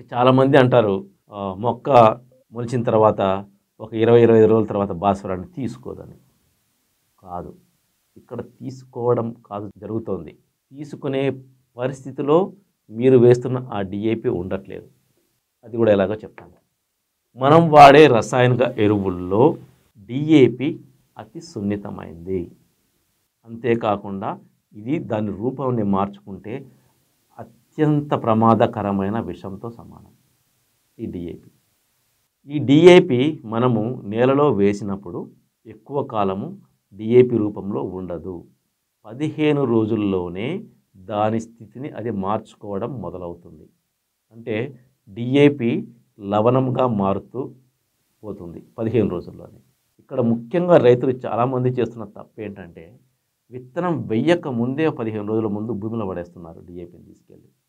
చాలామంది అంటారు ఆ, మొక్క మొలిచిన తర్వాత ఒక ఇరవై ఇరవై రోజుల తర్వాత భాస్వరాన్ని తీసుకోదని కాదు ఇక్కడ తీసుకోవడం కాదు జరుగుతోంది తీసుకునే పరిస్థితిలో మీరు వేస్తున్న ఆ డిఏపి ఉండట్లేదు అది కూడా ఎలాగో చెప్తాను మనం వాడే రసాయనిక ఎరువుల్లో డిఏపి అతి సున్నితమైంది అంతేకాకుండా ఇది దాని రూపాన్ని మార్చుకుంటే అత్యంత ప్రమాదకరమైన విషంతో సమానం ఈ డిఏపి ఈ డిఏపి మనము నేలలో వేసినప్పుడు ఎక్కువ కాలము డిఏపి రూపంలో ఉండదు పదిహేను రోజుల్లోనే దాని స్థితిని అది మార్చుకోవడం మొదలవుతుంది అంటే డిఏపి లవణంగా మారుతూ పోతుంది పదిహేను రోజుల్లోనే ఇక్కడ ముఖ్యంగా రైతులు చాలామంది చేస్తున్న తప్పు ఏంటంటే విత్తనం వెయ్యక ముందే పదిహేను రోజుల ముందు భూమిలో పడేస్తున్నారు డిఏపిని తీసుకెళ్ళి